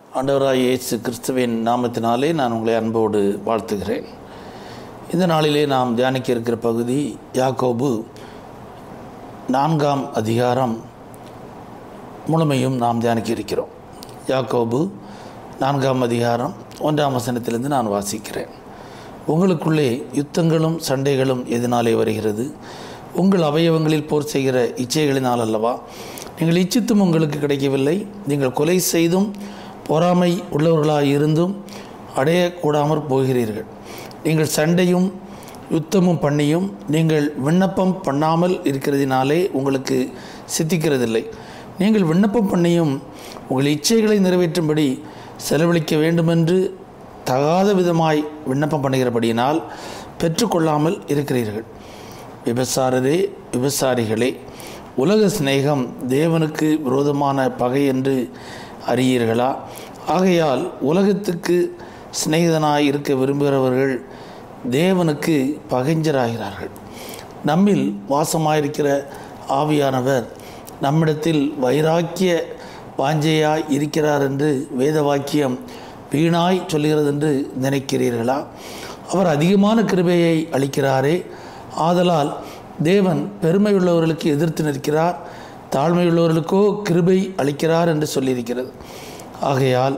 ஆண்டவராய் இயேசு கிறிஸ்துவின் நாமத்தினாலே நான் உங்களை அன்போடு வாழ்த்துகிறேன் இந்த நாளிலே நாம் தியானிக்க இருக்கிற பகுதி யாக்கோபு நான்காம் அதிகாரம் முழுமையும் நாம் தியானிக்க இருக்கிறோம் யாக்கோபு நான்காம் அதிகாரம் ஒன்றாம் வசனத்திலிருந்து நான் வாசிக்கிறேன் உங்களுக்குள்ளே யுத்தங்களும் சண்டைகளும் எதனாலே வருகிறது உங்கள் அவயவங்களில் போர் செய்கிற இச்சைகளினால் அல்லவா நீங்கள் இச்சித்தும் உங்களுக்கு கிடைக்கவில்லை நீங்கள் கொலை செய்தும் பொறாமை உள்ளவர்களாக இருந்தும் அடையக்கூடாமற் போகிறீர்கள் நீங்கள் சண்டையும் யுத்தமும் பண்ணியும் நீங்கள் விண்ணப்பம் பண்ணாமல் இருக்கிறதினாலே உங்களுக்கு சித்திக்கிறதில்லை நீங்கள் விண்ணப்பம் பண்ணியும் உங்கள் இச்சைகளை நிறைவேற்றும்படி செலவழிக்க வேண்டுமென்று தகாத விதமாய் விண்ணப்பம் பண்ணுகிறபடியினால் பெற்றுக்கொள்ளாமல் இருக்கிறீர்கள் விபசாரரே விபசாரிகளே உலக சிநேகம் தேவனுக்கு விரோதமான பகை என்று அறியீர்களா ஆகையால் உலகத்துக்கு சிநேகிதனாய் இருக்க விரும்புகிறவர்கள் தேவனுக்கு பகைஞ்சராகிறார்கள் நம்மில் வாசமாயிருக்கிற ஆவியானவர் நம்மிடத்தில் வைராக்கிய வாஞ்சையாய் இருக்கிறார் என்று வேத வாக்கியம் வீணாய் சொல்கிறது என்று நினைக்கிறீர்களா அவர் அதிகமான கிருபையை அளிக்கிறாரே ஆதலால் தேவன் பெருமையுள்ளவர்களுக்கு எதிர்த்து நிற்கிறார் தாழ்மையுள்ளவர்களுக்கோ கிருபை அளிக்கிறார் என்று சொல்லியிருக்கிறது ஆகையால்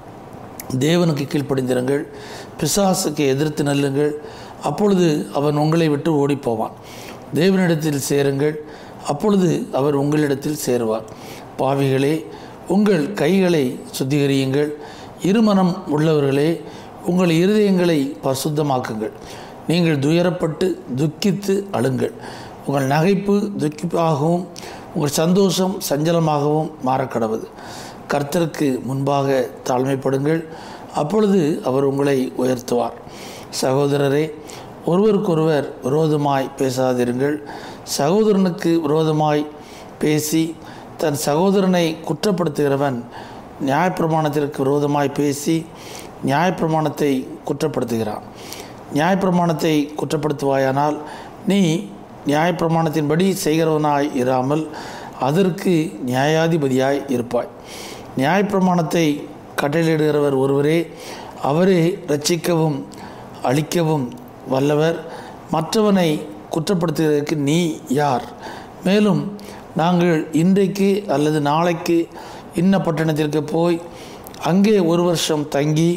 தேவனுக்கு கீழ்ப்படிந்திருங்கள் பிசாசுக்கு எதிர்த்து நெல்லுங்கள் அப்பொழுது அவன் உங்களை விட்டு ஓடிப்போவான் தேவனிடத்தில் சேருங்கள் அப்பொழுது அவர் உங்களிடத்தில் சேருவார் பாவிகளே உங்கள் கைகளை சுத்திகரியுங்கள் இருமனம் உள்ளவர்களே உங்கள் இருதயங்களை பரிசுத்தமாக்குங்கள் நீங்கள் துயரப்பட்டு துக்கித்து அழுங்கள் உங்கள் நகைப்பு துக்கிப்பாகவும் உங்கள் சந்தோஷம் சஞ்சலமாகவும் மாறக்கடவுது கர்த்தருக்கு முன்பாக தாழ்மைப்படுங்கள் அப்பொழுது அவர் உங்களை உயர்த்துவார் சகோதரரே ஒருவருக்கொருவர் விரோதமாய் பேசாதிருங்கள் சகோதரனுக்கு விரோதமாய் பேசி தன் சகோதரனை குற்றப்படுத்துகிறவன் நியாயப்பிரமாணத்திற்கு விரோதமாய் பேசி நியாயப்பிரமாணத்தை குற்றப்படுத்துகிறான் நியாயப்பிரமாணத்தை குற்றப்படுத்துவாயானால் நீ நியாயப்பிரமாணத்தின்படி செய்கிறவனாய் இராமல் அதற்கு நியாயாதிபதியாய் இருப்பாய் நியாயப்பிரமாணத்தை கட்டளையிடுகிறவர் ஒருவரே அவரே ரட்சிக்கவும் அழிக்கவும் வல்லவர் மற்றவனை குற்றப்படுத்துவதற்கு நீ யார் மேலும் நாங்கள் இன்றைக்கு அல்லது நாளைக்கு இன்ன பட்டணத்திற்கு போய் அங்கே ஒரு வருஷம் தங்கி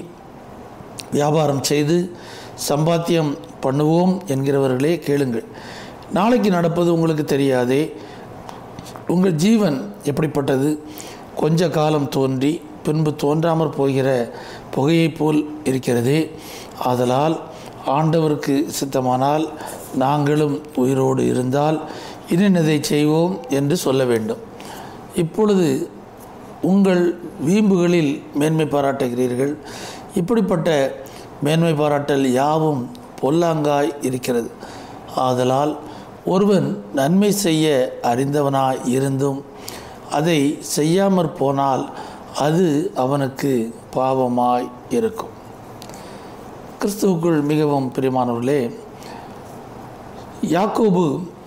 வியாபாரம் செய்து சம்பாத்தியம் பண்ணுவோம் என்கிறவர்களே கேளுங்கள் நாளைக்கு நடப்பது உங்களுக்கு தெரியாதே உங்கள் ஜீவன் எப்படிப்பட்டது கொஞ்ச காலம் தோன்றி பின்பு தோன்றாமற் போகிற புகையைப் போல் இருக்கிறதே ஆதலால் ஆண்டவருக்கு சித்தமானால் நாங்களும் உயிரோடு இருந்தால் இன்னதை செய்வோம் என்று சொல்ல வேண்டும் இப்பொழுது உங்கள் வீம்புகளில் மேன்மை பாராட்டுகிறீர்கள் இப்படிப்பட்ட மேன்மை பாராட்டல் யாவும் பொல்லாங்காய் இருக்கிறது ஆதலால் ஒருவன் நன்மை செய்ய அறிந்தவனாய் இருந்தும் அதை செய்யாமற் போனால் அது அவனுக்கு பாவமாய் இருக்கும் கிறிஸ்துவுக்குள் மிகவும் பிரியமானவர்களே யாக்கோபு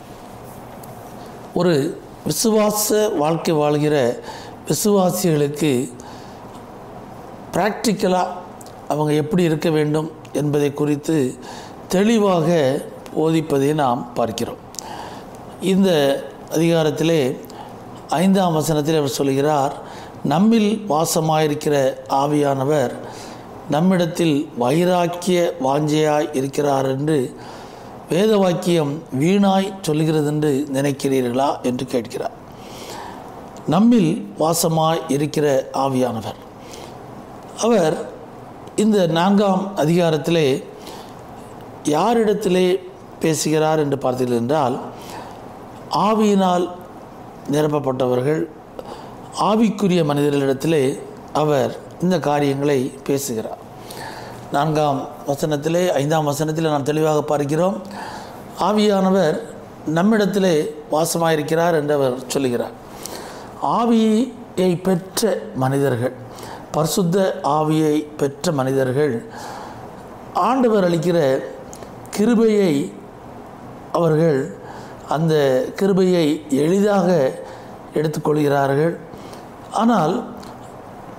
ஒரு விசுவாச வாழ்க்கை வாழ்கிற விசுவாசிகளுக்கு ப்ராக்டிக்கலாக அவங்க எப்படி இருக்க வேண்டும் என்பதை குறித்து தெளிவாக போதிப்பதை நாம் பார்க்கிறோம் இந்த அதிகாரத்திலே ஐந்தாம் வசனத்தில் அவர் சொல்கிறார் நம்மில் வாசமாயிருக்கிற ஆவியானவர் நம்மிடத்தில் வைராக்கிய வாஞ்சையாய் இருக்கிறார் என்று வேத வாக்கியம் வீணாய் சொல்கிறது என்று நினைக்கிறீர்களா என்று கேட்கிறார் நம்மில் வாசமாய் இருக்கிற ஆவியானவர் அவர் இந்த நான்காம் அதிகாரத்திலே யாரிடத்திலே பேசுகிறார் என்று பார்த்தீர்கள் என்றால் ஆவியினால் நிரப்பப்பட்டவர்கள் ஆவிக்குரிய மனிதர்களிடத்திலே அவர் இந்த காரியங்களை பேசுகிறார் நான்காம் வசனத்திலே ஐந்தாம் வசனத்திலே நாம் தெளிவாக பார்க்கிறோம் ஆவியானவர் நம்மிடத்திலே வாசமாயிருக்கிறார் என்று அவர் சொல்லுகிறார் ஆவியை பெற்ற மனிதர்கள் பரிசுத்த ஆவியை பெற்ற மனிதர்கள் ஆண்டவர் அளிக்கிற கிருபையை அவர்கள் அந்த கிருபையை எளிதாக எடுத்துக்கொள்கிறார்கள் ஆனால்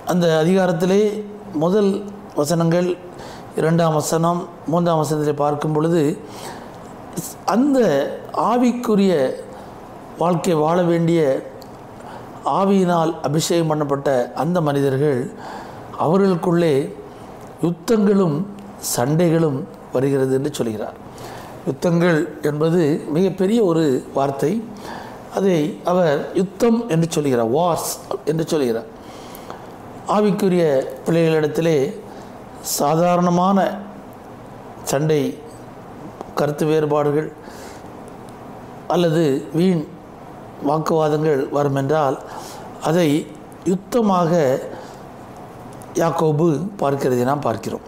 அந்த அதிகாரத்திலே முதல் வசனங்கள் இரண்டாம் வசனம் மூன்றாம் வசனத்தை பார்க்கும் பொழுது அந்த ஆவிக்குரிய வாழ்க்கை வாழ வேண்டிய ஆவியினால் அபிஷேகம் பண்ணப்பட்ட அந்த மனிதர்கள் அவர்களுக்குள்ளே யுத்தங்களும் சண்டைகளும் வருகிறது என்று சொல்கிறார் யுத்தங்கள் என்பது மிகப்பெரிய ஒரு வார்த்தை அதை அவர் யுத்தம் என்று சொல்கிறார் வார்ஸ் என்று சொல்கிறார் ஆவிக்குரிய பிள்ளைகளிடத்திலே சாதாரணமான சண்டை கருத்து வேறுபாடுகள் அல்லது வீண் வாக்குவாதங்கள் வரும் என்றால் அதை யுத்தமாக யாக்கோபு பார்க்கிறதை நாம் பார்க்கிறோம்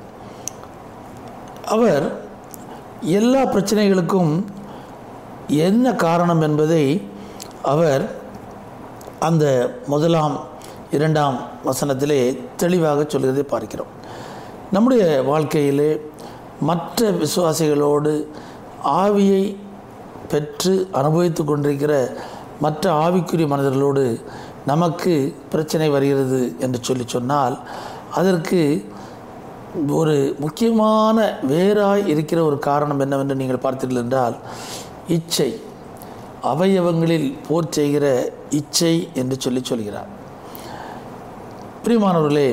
அவர் எல்லா பிரச்சனைகளுக்கும் என்ன காரணம் என்பதை அவர் அந்த முதலாம் இரண்டாம் வசனத்திலே தெளிவாக சொல்கிறதை பார்க்கிறோம் நம்முடைய வாழ்க்கையிலே மற்ற விசுவாசிகளோடு ஆவியை பெற்று அனுபவித்து கொண்டிருக்கிற மற்ற ஆவிக்குரிய மனிதர்களோடு நமக்கு பிரச்சனை வருகிறது என்று சொல்லி சொன்னால் அதற்கு ஒரு முக்கியமான வேறாய் இருக்கிற ஒரு காரணம் என்னவென்று நீங்கள் பார்த்தீர்கள் என்றால் இச்சை அவயவங்களில் போர் செய்கிற இச்சை என்று சொல்லி சொல்கிறார் பிரியமானவர்களே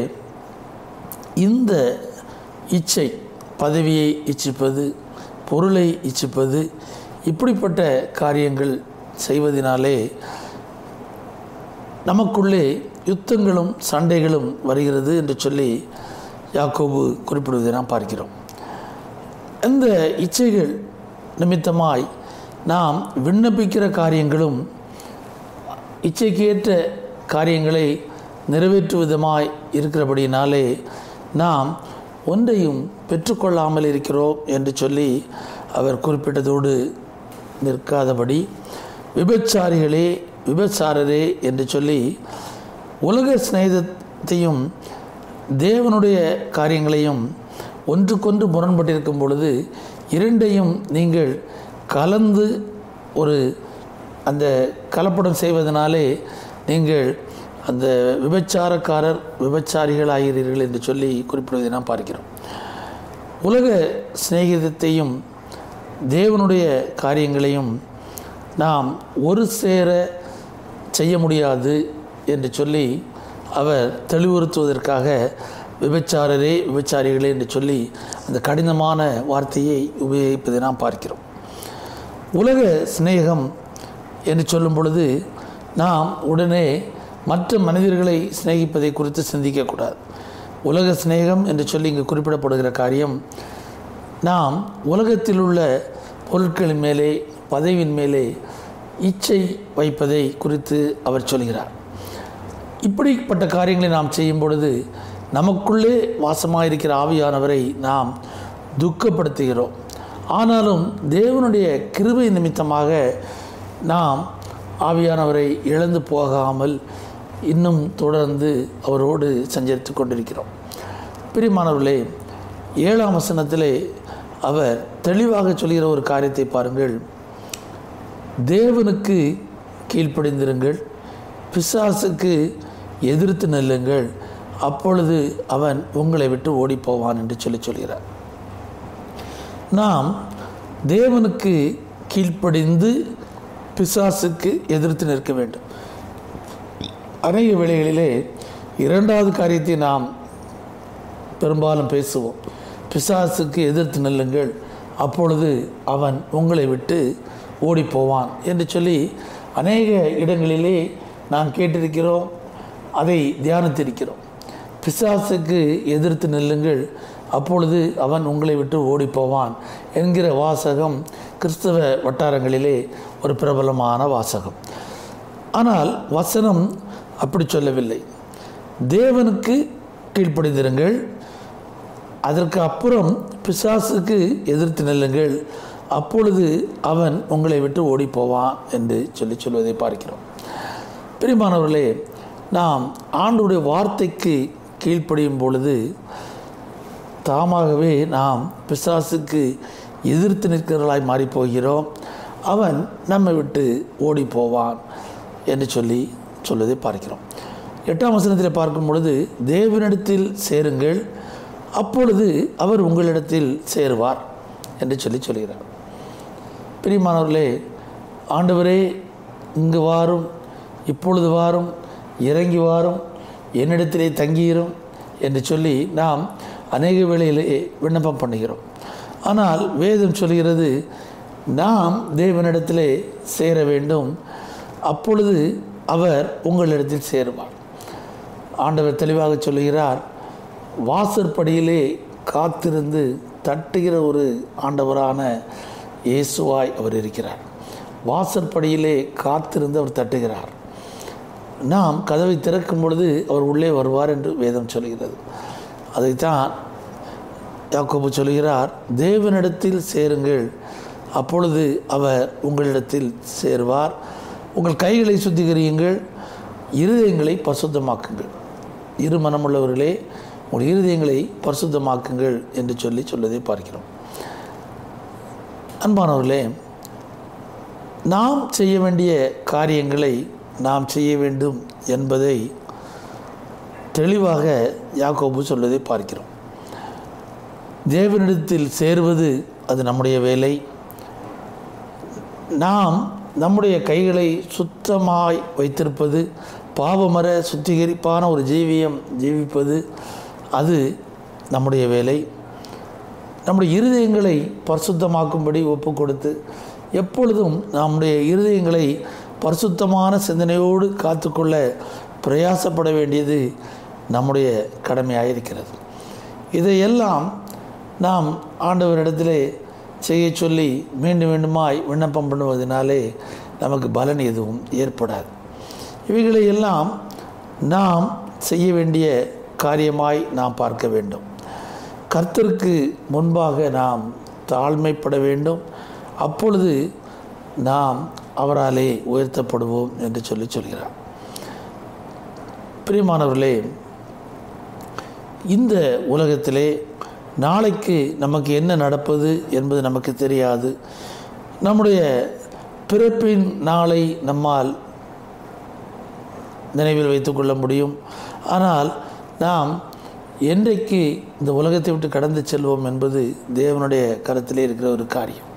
இந்த இச்சை பதவியை இச்சிப்பது பொருளை இச்சிப்பது இப்படிப்பட்ட காரியங்கள் செய்வதனாலே நமக்குள்ளே யுத்தங்களும் சண்டைகளும் வருகிறது என்று சொல்லி யாக்கோபு குறிப்பிடுவதை நாம் பார்க்கிறோம் இந்த இச்சைகள் நிமித்தமாய் நாம் விண்ணப்பிக்கிற காரியங்களும் இச்சைக்கேற்ற காரியங்களை நிறைவேற்றுவதுமாய் இருக்கிறபடினாலே நாம் ஒன்றையும் பெற்றுக்கொள்ளாமல் இருக்கிறோம் என்று சொல்லி அவர் குறிப்பிட்டதோடு நிற்காதபடி விபச்சாரிகளே விபச்சாரரே என்று சொல்லி உலக சிநேகத்தையும் தேவனுடைய காரியங்களையும் ஒன்றுக்கொன்று முரண்பட்டிருக்கும் பொழுது இரண்டையும் நீங்கள் கலந்து ஒரு அந்த கலப்படம் செய்வதனாலே நீங்கள் அந்த விபச்சாரக்காரர் விபச்சாரிகள் ஆகிறீர்கள் என்று சொல்லி குறிப்பிடுவதை நாம் பார்க்கிறோம் உலக சிநேகிதத்தையும் தேவனுடைய காரியங்களையும் நாம் ஒரு சேர செய்ய முடியாது என்று சொல்லி அவர் தெளிவுறுத்துவதற்காக விபச்சாரரே விபச்சாரிகளே என்று சொல்லி அந்த கடினமான வார்த்தையை உபயோகிப்பதை நாம் பார்க்கிறோம் உலக சிநேகம் என்று சொல்லும் பொழுது நாம் உடனே மற்ற மனிதர்களை சிநேகிப்பதை குறித்து சிந்திக்கக்கூடாது உலக சிநேகம் என்று சொல்லி இங்கு குறிப்பிடப்படுகிற காரியம் நாம் உலகத்தில் உள்ள பொருட்களின் மேலே பதவியின் மேலே இச்சை வைப்பதை குறித்து அவர் சொல்கிறார் இப்படிப்பட்ட காரியங்களை நாம் செய்யும் பொழுது நமக்குள்ளே வாசமாயிருக்கிற ஆவியானவரை நாம் துக்கப்படுத்துகிறோம் ஆனாலும் தேவனுடைய கிருபை நிமித்தமாக நாம் ஆவியானவரை இழந்து போகாமல் இன்னும் தொடர்ந்து அவரோடு சஞ்சரித்து கொண்டிருக்கிறோம் பிரியமானவர்களே ஏழாம் வசனத்திலே அவர் தெளிவாக சொல்கிற ஒரு காரியத்தை பாருங்கள் தேவனுக்கு கீழ்ப்படிந்திருங்கள் பிசாசுக்கு எதிர்த்து நெல்லுங்கள் அப்பொழுது அவன் உங்களை விட்டு ஓடிப்போவான் என்று சொல்லி சொல்கிறார் நாம் தேவனுக்கு கீழ்ப்படிந்து பிசாசுக்கு எதிர்த்து நிற்க வேண்டும் அநேக வேளைகளிலே இரண்டாவது காரியத்தை நாம் பெரும்பாலும் பேசுவோம் பிசாசுக்கு எதிர்த்து நில்லுங்கள் அப்பொழுது அவன் உங்களை விட்டு ஓடிப்போவான் என்று சொல்லி அநேக இடங்களிலே நாம் கேட்டிருக்கிறோம் அதை தியானித்திருக்கிறோம் பிசாசுக்கு எதிர்த்து நில்லுங்கள் அப்பொழுது அவன் உங்களை விட்டு ஓடிப்போவான் என்கிற வாசகம் கிறிஸ்தவ வட்டாரங்களிலே ஒரு பிரபலமான வாசகம் ஆனால் வசனம் அப்படி சொல்லவில்லை தேவனுக்கு கீழ்ப்படிந்திருங்கள் அதற்கு அப்புறம் பிசாசுக்கு எதிர்த்து நில்லுங்கள் அப்பொழுது அவன் உங்களை விட்டு ஓடிப்போவான் என்று சொல்லி சொல்வதை பார்க்கிறோம் பிரிமானவர்களே நாம் ஆண்டுடைய வார்த்தைக்கு கீழ்ப்படியும் பொழுது தாமாகவே நாம் பிசாசுக்கு எதிர்த்து நிற்கிறவர்களாய் மாறிப்போகிறோம் அவன் நம்மை விட்டு ஓடி போவான் என்று சொல்லி சொல்வதை பார்க்கிறோம் எட்டாம் வசனத்தில் பார்க்கும் பொழுது தேவனிடத்தில் சேருங்கள் அப்பொழுது அவர் உங்களிடத்தில் சேருவார் என்று சொல்லி சொல்கிறார் பிரியமானவர்களே ஆண்டவரே இங்கு வாரும் இப்பொழுது வாரும் இறங்கி வாரும் என்னிடத்திலே தங்கியிரும் என்று சொல்லி நாம் அநேக வேளையிலே விண்ணப்பம் பண்ணுகிறோம் ஆனால் வேதம் சொல்கிறது நாம் தேவனிடத்திலே சேர வேண்டும் அப்பொழுது அவர் உங்களிடத்தில் சேருவார் ஆண்டவர் தெளிவாக சொல்லுகிறார் வாசற்படியிலே காத்திருந்து தட்டுகிற ஒரு ஆண்டவரான இயேசுவாய் அவர் இருக்கிறார் வாசற்படியிலே காத்திருந்து அவர் தட்டுகிறார் நாம் கதவை திறக்கும் பொழுது அவர் உள்ளே வருவார் என்று வேதம் சொல்கிறது அதைத்தான் யாக்கோபு சொல்கிறார் தேவனிடத்தில் சேருங்கள் அப்பொழுது அவர் உங்களிடத்தில் சேருவார் உங்கள் கைகளை சுத்திகரியுங்கள் இருதயங்களை பரிசுத்தமாக்குங்கள் இரு மனமுள்ளவர்களே உங்கள் இருதயங்களை பரிசுத்தமாக்குங்கள் என்று சொல்லி சொல்வதை பார்க்கிறோம் அன்பானவர்களே நாம் செய்ய வேண்டிய காரியங்களை நாம் செய்ய வேண்டும் என்பதை தெளிவாக யாக்கோபு சொல்வதை பார்க்கிறோம் தேவனிடத்தில் சேருவது அது நம்முடைய வேலை நாம் நம்முடைய கைகளை சுத்தமாய் வைத்திருப்பது பாவமர சுத்திகரிப்பான ஒரு ஜீவியம் ஜீவிப்பது அது நம்முடைய வேலை நம்முடைய இருதயங்களை பரிசுத்தமாக்கும்படி ஒப்பு கொடுத்து எப்பொழுதும் நம்முடைய இருதயங்களை பரிசுத்தமான சிந்தனையோடு காத்துக்கொள்ள பிரயாசப்பட வேண்டியது நம்முடைய கடமையாக இருக்கிறது இதையெல்லாம் நாம் ஆண்டவரிடத்திலே செய்ய சொல்லி மீண்டும் மீண்டுமாய் விண்ணப்பம் பண்ணுவதனாலே நமக்கு பலன் எதுவும் ஏற்படாது இவைகளை எல்லாம் நாம் செய்ய வேண்டிய காரியமாய் நாம் பார்க்க வேண்டும் கர்த்தருக்கு முன்பாக நாம் தாழ்மைப்பட வேண்டும் அப்பொழுது நாம் அவராலே உயர்த்தப்படுவோம் என்று சொல்லி சொல்கிறார் பிரியமானவர்களே இந்த உலகத்திலே நாளைக்கு நமக்கு என்ன நடப்பது என்பது நமக்கு தெரியாது நம்முடைய பிறப்பின் நாளை நம்மால் நினைவில் வைத்துக்கொள்ள முடியும் ஆனால் நாம் என்றைக்கு இந்த உலகத்தை விட்டு கடந்து செல்வோம் என்பது தேவனுடைய கருத்திலே இருக்கிற ஒரு காரியம்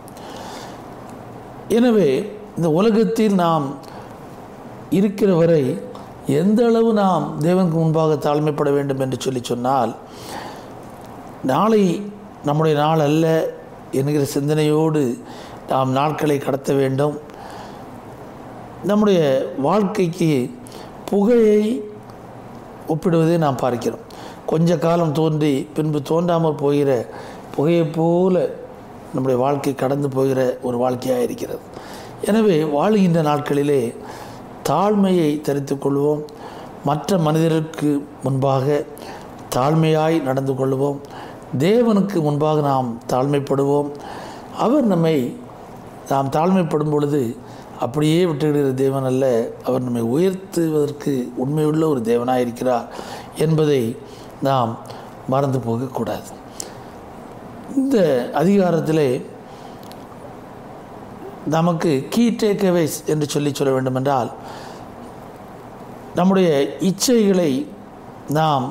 எனவே இந்த உலகத்தில் நாம் இருக்கிற வரை எந்த அளவு நாம் தேவனுக்கு முன்பாக தாழ்மைப்பட வேண்டும் என்று சொல்லி சொன்னால் நாளை நம்முடைய நாள் அல்ல என்கிற சிந்தனையோடு நாம் நாட்களை கடத்த வேண்டும் நம்முடைய வாழ்க்கைக்கு புகையை ஒப்பிடுவதை நாம் பார்க்கிறோம் கொஞ்ச காலம் தோன்றி பின்பு தோன்றாமல் போகிற புகையைப் போல நம்முடைய வாழ்க்கை கடந்து போகிற ஒரு வாழ்க்கையாக இருக்கிறது எனவே வாழுகின்ற நாட்களிலே தாழ்மையை தரித்து கொள்வோம் மற்ற மனிதருக்கு முன்பாக தாழ்மையாய் நடந்து கொள்வோம் தேவனுக்கு முன்பாக நாம் தாழ்மைப்படுவோம் அவர் நம்மை நாம் தாழ்மைப்படும் பொழுது அப்படியே விட்டுவிடுகிற தேவன் அல்ல அவர் நம்மை உயர்த்துவதற்கு உண்மையுள்ள ஒரு தேவனாக இருக்கிறார் என்பதை நாம் மறந்து போகக்கூடாது இந்த அதிகாரத்திலே நமக்கு கீ டேக்அவேஸ் என்று சொல்லி சொல்ல வேண்டுமென்றால் நம்முடைய இச்சைகளை நாம்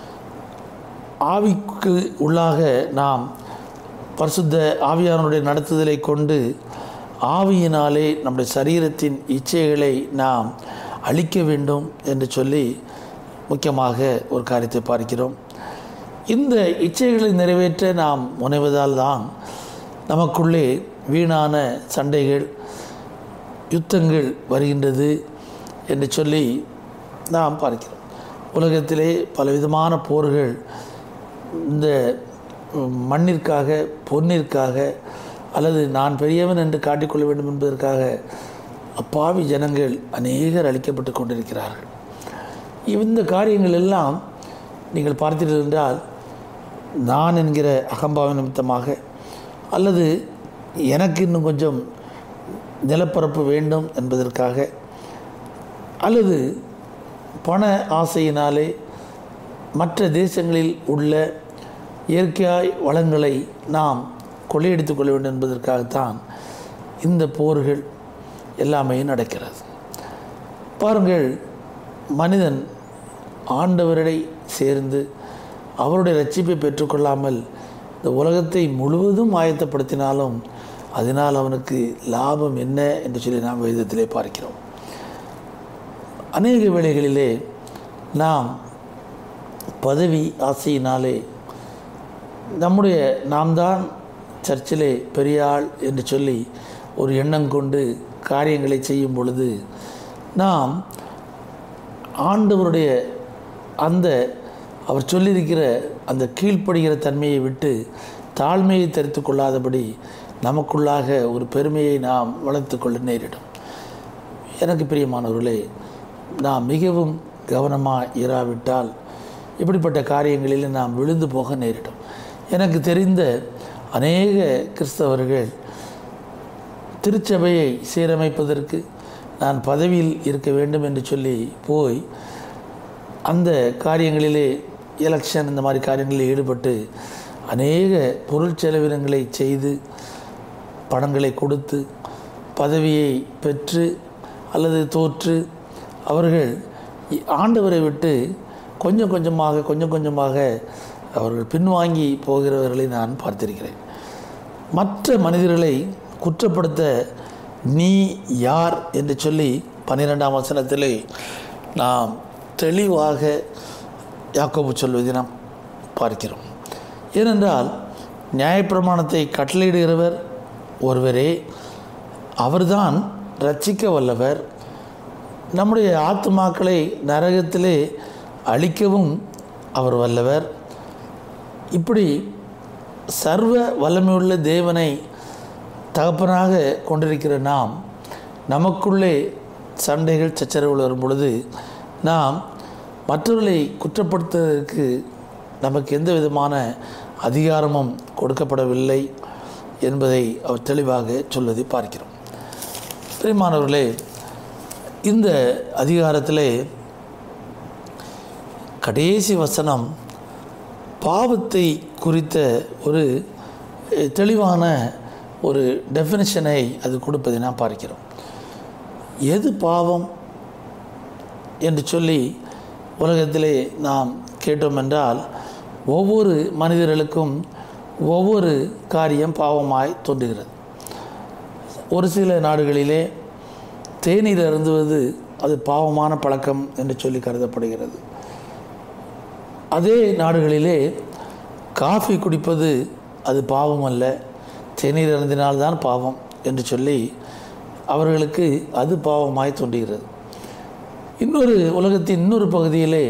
ஆவிக்கு உள்ளாக நாம் பரிசுத்த ஆவியானுடைய நடத்துதலை கொண்டு ஆவியினாலே நம்முடைய சரீரத்தின் இச்சைகளை நாம் அழிக்க வேண்டும் என்று சொல்லி முக்கியமாக ஒரு காரியத்தை பார்க்கிறோம் இந்த இச்சைகளை நிறைவேற்ற நாம் முனைவதால் தான் நமக்குள்ளே வீணான சண்டைகள் யுத்தங்கள் வருகின்றது என்று சொல்லி நாம் பார்க்கிறோம் உலகத்திலே பலவிதமான போர்கள் இந்த மண்ணிற்காக பொன்னிற்காக அல்லது நான் பெரியவன் என்று காட்டிக்கொள்ள வேண்டும் என்பதற்காக அப்பாவி ஜனங்கள் அநேகர் அழிக்கப்பட்டு கொண்டிருக்கிறார்கள் இந்த காரியங்கள் எல்லாம் நீங்கள் பார்த்தீர்கள் என்றால் நான் என்கிற அகம்பாவ நிமித்தமாக அல்லது எனக்கு இன்னும் கொஞ்சம் நிலப்பரப்பு வேண்டும் என்பதற்காக அல்லது பண ஆசையினாலே மற்ற தேசங்களில் உள்ள இயற்கையாய் வளங்களை நாம் கொள்ளையடித்து கொள்ள வேண்டும் என்பதற்காகத்தான் இந்த போர்கள் எல்லாமே நடக்கிறது பாருங்கள் மனிதன் ஆண்டவரை சேர்ந்து அவருடைய ரட்சிப்பை பெற்றுக்கொள்ளாமல் இந்த உலகத்தை முழுவதும் ஆயத்தப்படுத்தினாலும் அதனால் அவனுக்கு லாபம் என்ன என்று சொல்லி நாம் வேதத்திலே பார்க்கிறோம் அநேக வேளைகளிலே நாம் பதவி ஆசையினாலே நம்முடைய நாம் தான் சர்ச்சிலே பெரிய ஆள் என்று சொல்லி ஒரு எண்ணம் கொண்டு காரியங்களை செய்யும் பொழுது நாம் ஆண்டவருடைய அந்த அவர் சொல்லியிருக்கிற அந்த கீழ்ப்படுகிற தன்மையை விட்டு தாழ்மையை தரித்து கொள்ளாதபடி நமக்குள்ளாக ஒரு பெருமையை நாம் வளர்த்து கொள்ள நேரிடும் எனக்கு பிரியமானவர்களே நாம் மிகவும் கவனமாக இராவிட்டால் இப்படிப்பட்ட காரியங்களில் நாம் விழுந்து போக நேரிடும் எனக்கு தெரிந்த அநேக கிறிஸ்தவர்கள் திருச்சபையை சீரமைப்பதற்கு நான் பதவியில் இருக்க வேண்டும் என்று சொல்லி போய் அந்த காரியங்களிலே எலெக்ஷன் இந்த மாதிரி காரியங்களில் ஈடுபட்டு அநேக பொருள் செலவினங்களை செய்து பணங்களை கொடுத்து பதவியை பெற்று அல்லது தோற்று அவர்கள் ஆண்டவரை விட்டு கொஞ்சம் கொஞ்சமாக கொஞ்சம் கொஞ்சமாக அவர்கள் பின்வாங்கி போகிறவர்களை நான் பார்த்திருக்கிறேன் மற்ற மனிதர்களை குற்றப்படுத்த நீ யார் என்று சொல்லி பன்னிரெண்டாம் வசனத்திலே நாம் தெளிவாக யாக்கோபு சொல்வதை நாம் பார்க்கிறோம் ஏனென்றால் நியாயப்பிரமாணத்தை கட்டளையிடுகிறவர் ஒருவரே அவர்தான் ரட்சிக்க வல்லவர் நம்முடைய ஆத்துமாக்களை நரகத்திலே அழிக்கவும் அவர் வல்லவர் இப்படி சர்வ வல்லமையுள்ள தேவனை தகப்பனாக கொண்டிருக்கிற நாம் நமக்குள்ளே சண்டைகள் சச்சரவுகள் வரும் பொழுது நாம் மற்றவர்களை குற்றப்படுத்துவதற்கு நமக்கு எந்த விதமான அதிகாரமும் கொடுக்கப்படவில்லை என்பதை அவர் தெளிவாக சொல்வதை பார்க்கிறோம் பிரியமானவர்களே இந்த அதிகாரத்திலே கடைசி வசனம் பாவத்தை குறித்த ஒரு தெளிவான ஒரு டெஃபினிஷனை அது கொடுப்பதை நாம் பார்க்கிறோம் எது பாவம் என்று சொல்லி உலகத்திலே நாம் கேட்டோம் என்றால் ஒவ்வொரு மனிதர்களுக்கும் ஒவ்வொரு காரியம் பாவமாய் தோன்றுகிறது ஒரு சில நாடுகளிலே தேநீர் அருந்துவது அது பாவமான பழக்கம் என்று சொல்லி கருதப்படுகிறது அதே நாடுகளிலே காஃபி குடிப்பது அது பாவம் அல்ல தேநீர் அருந்தினால்தான் பாவம் என்று சொல்லி அவர்களுக்கு அது பாவமாய் தோன்றுகிறது இன்னொரு உலகத்தின் இன்னொரு பகுதியிலே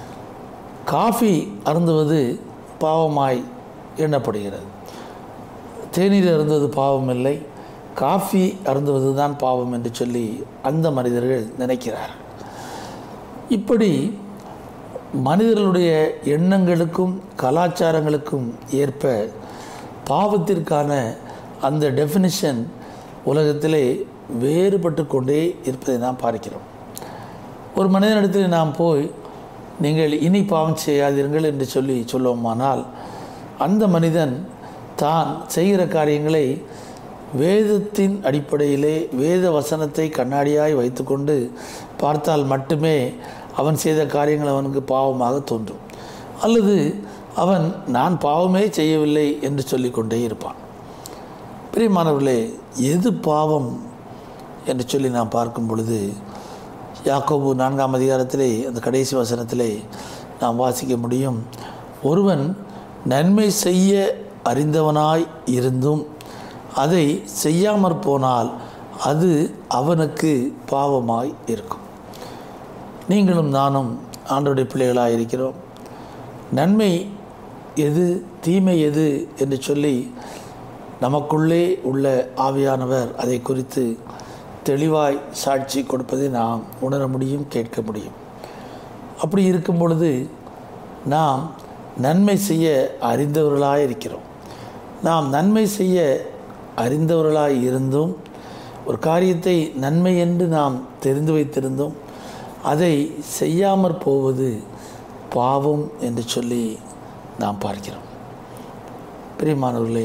காஃபி அருந்துவது பாவமாய் எண்ணப்படுகிறது தேநீர் அருந்துவது பாவம் இல்லை காஃபி அருந்துவது தான் பாவம் என்று சொல்லி அந்த மனிதர்கள் நினைக்கிறார்கள் இப்படி மனிதர்களுடைய எண்ணங்களுக்கும் கலாச்சாரங்களுக்கும் ஏற்ப பாவத்திற்கான அந்த டெஃபினிஷன் உலகத்திலே வேறுபட்டு கொண்டே இருப்பதை நாம் பார்க்கிறோம் ஒரு மனிதனிடத்தில் நாம் போய் நீங்கள் இனி பாவம் செய்யாதீர்கள் என்று சொல்லி சொல்லுவோமானால் அந்த மனிதன் தான் செய்கிற காரியங்களை வேதத்தின் அடிப்படையிலே வேத வசனத்தை கண்ணாடியாய் வைத்துக்கொண்டு பார்த்தால் மட்டுமே அவன் செய்த காரியங்கள் அவனுக்கு பாவமாக தோன்றும் அல்லது அவன் நான் பாவமே செய்யவில்லை என்று சொல்லிக்கொண்டே இருப்பான் பிரியமானவர்களே எது பாவம் என்று சொல்லி நாம் பார்க்கும் பொழுது யாக்கோபு நான்காம் அதிகாரத்திலே அந்த கடைசி வசனத்திலே நாம் வாசிக்க முடியும் ஒருவன் நன்மை செய்ய அறிந்தவனாய் இருந்தும் அதை செய்யாமற் போனால் அது அவனுக்கு பாவமாய் இருக்கும் நீங்களும் நானும் ஆண்டோடைய பிள்ளைகளாக இருக்கிறோம் நன்மை எது தீமை எது என்று சொல்லி நமக்குள்ளே உள்ள ஆவியானவர் அதை குறித்து தெளிவாய் சாட்சி கொடுப்பதை நாம் உணர முடியும் கேட்க முடியும் அப்படி இருக்கும் பொழுது நாம் நன்மை செய்ய அறிந்தவர்களாக இருக்கிறோம் நாம் நன்மை செய்ய அறிந்தவர்களாய் இருந்தும் ஒரு காரியத்தை நன்மை என்று நாம் தெரிந்து வைத்திருந்தோம் அதை செய்யாமற் போவது பாவம் என்று சொல்லி நாம் பார்க்கிறோம் பிரியமானவர்களே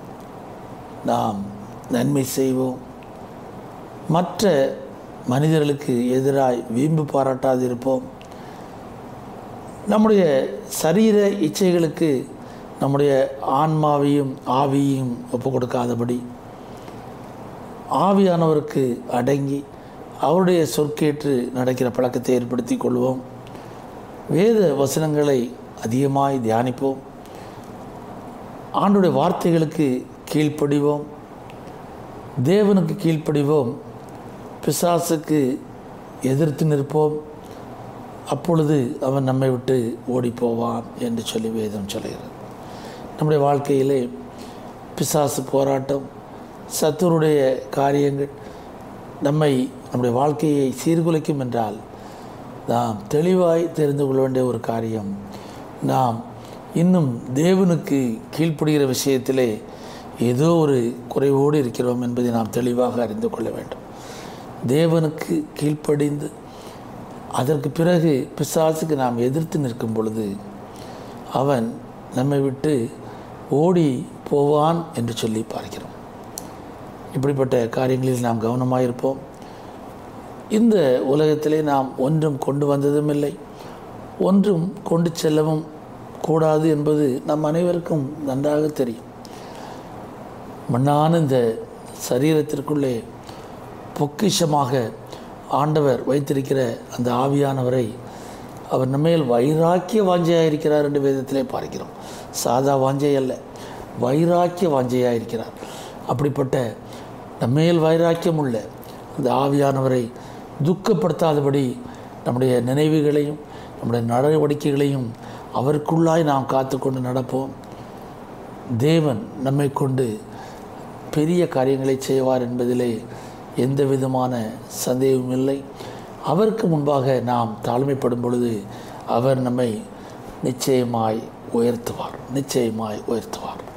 நாம் நன்மை செய்வோம் மற்ற மனிதர்களுக்கு எதிராய் வீம்பு பாராட்டாது இருப்போம் நம்முடைய சரீர இச்சைகளுக்கு நம்முடைய ஆன்மாவையும் ஆவியையும் ஒப்பு கொடுக்காதபடி ஆவியானவருக்கு அடங்கி அவருடைய சொற்கேற்று நடக்கிற பழக்கத்தை ஏற்படுத்தி கொள்வோம் வேத வசனங்களை அதிகமாய் தியானிப்போம் ஆண்டுடைய வார்த்தைகளுக்கு கீழ்ப்படிவோம் தேவனுக்கு கீழ்ப்படிவோம் பிசாசுக்கு எதிர்த்து நிற்போம் அப்பொழுது அவன் நம்மை விட்டு ஓடி போவான் என்று சொல்லி வேதம் சொல்கிறது நம்முடைய வாழ்க்கையிலே பிசாசு போராட்டம் சத்துருடைய காரியங்கள் நம்மை நம்முடைய வாழ்க்கையை சீர்குலைக்கும் என்றால் நாம் தெளிவாய் தெரிந்து கொள்ள வேண்டிய ஒரு காரியம் நாம் இன்னும் தேவனுக்கு கீழ்ப்படுகிற விஷயத்திலே ஏதோ ஒரு குறைவோடு இருக்கிறோம் என்பதை நாம் தெளிவாக அறிந்து கொள்ள வேண்டும் தேவனுக்கு கீழ்ப்படிந்து அதற்கு பிறகு பிசாசுக்கு நாம் எதிர்த்து நிற்கும் பொழுது அவன் நம்மை விட்டு ஓடி போவான் என்று சொல்லி பார்க்கிறோம் இப்படிப்பட்ட காரியங்களில் நாம் கவனமாக இருப்போம் இந்த உலகத்திலே நாம் ஒன்றும் கொண்டு வந்ததும் இல்லை ஒன்றும் கொண்டு செல்லவும் கூடாது என்பது நம் அனைவருக்கும் நன்றாக தெரியும் மண்ணான இந்த சரீரத்திற்குள்ளே பொக்கிஷமாக ஆண்டவர் வைத்திருக்கிற அந்த ஆவியானவரை அவர் நம்மேல் வைராக்கிய வாஞ்சையாக இருக்கிறார் என்று வேதத்திலே பார்க்கிறோம் சாதா வாஞ்சை அல்ல வைராக்கிய வாஞ்சையாக இருக்கிறார் அப்படிப்பட்ட நம்மேல் வைராக்கியம் உள்ள அந்த ஆவியானவரை துக்கப்படுத்தாதபடி நம்முடைய நினைவுகளையும் நம்முடைய நடவடிக்கைகளையும் அவருக்குள்ளாய் நாம் காத்துக்கொண்டு நடப்போம் தேவன் நம்மை கொண்டு பெரிய காரியங்களை செய்வார் என்பதிலே எந்த விதமான சந்தேகமும் இல்லை அவருக்கு முன்பாக நாம் தாழ்மைப்படும் பொழுது அவர் நம்மை நிச்சயமாய் உயர்த்துவார் நிச்சயமாய் உயர்த்துவார்